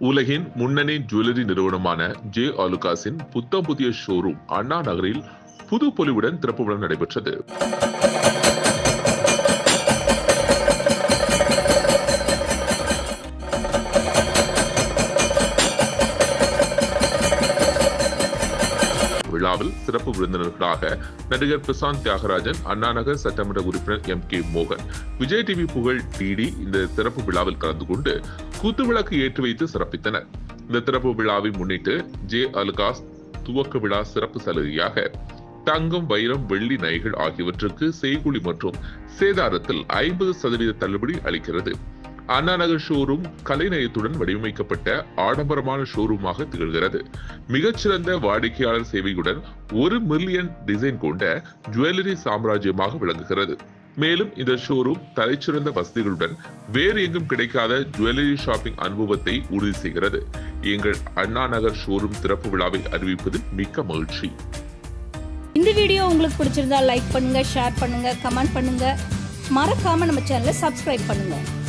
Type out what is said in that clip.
உலகின் முன்னணி ஜுவல்லரி நிறுவனமான ஜே ஆலுகாஸின் புத்தம் புதிய ஷோரூம் அண்ணா நகரில் புது பொலிவுடன் திறப்பு விழா நடைபெற்றது விழாவில் சிறப்பு விருந்தினர்களாக நடிகர் பிரசாந்த் தியாகராஜன் அண்ணாநகர் சட்டமன்ற உறுப்பினர் எம் கே மோகன் விஜய் டிவி புகழ் டிடி இந்த சிறப்பு விழாவில் கலந்து கொண்டு குத்துவிளக்கு ஏற்றி வைத்து சிறப்பித்தனர் இந்த திறப்பு விழாவை முன்னிட்டு ஜே அலுகாஸ் துவக்க விழா சிறப்பு சலுகையாக தங்கம் வைரம் வெள்ளி நகைகள் ஆகியவற்றுக்கு செய்கூலி மற்றும் சேதாரத்தில் ஐம்பது சதவீத தள்ளுபடி அளிக்கிறது அண்ணாநகர் ஷோரூம் கலைநயத்துடன் வடிவமைக்கப்பட்ட ஆடம்பரமான ஷோரூமாக திகழ்கிறது மிகச்சிறந்த வாடிக்கையாளர் சேவையுடன் ஒரு மில்லியன் டிசைன் கொண்ட ஜுவல்லரி சாம்ராஜ்யமாக விளங்குகிறது மேலும் இந்த ஷோரூம் தலைச்சிறந்த வசதிகளுடன் வேறு எங்கும் கிடைக்காத ஜுவல்லரி ஷாப்பிங் அனுபவத்தை உறுதி செய்கிறது எங்கள் அண்ணா நகர் ஷோரூம் திறப்பு விழாவை அறிவிப்பதில் மிக்க மகிழ்ச்சி இந்த வீடியோ உங்களுக்கு பிடிச்சிருந்தா லைக் பண்ணுங்க ஷேர் பண்ணுங்க கமெண்ட் பண்ணுங்க மறக்காம நம்ம சேனலை சப்ஸ்கிரைப் பண்ணுங்க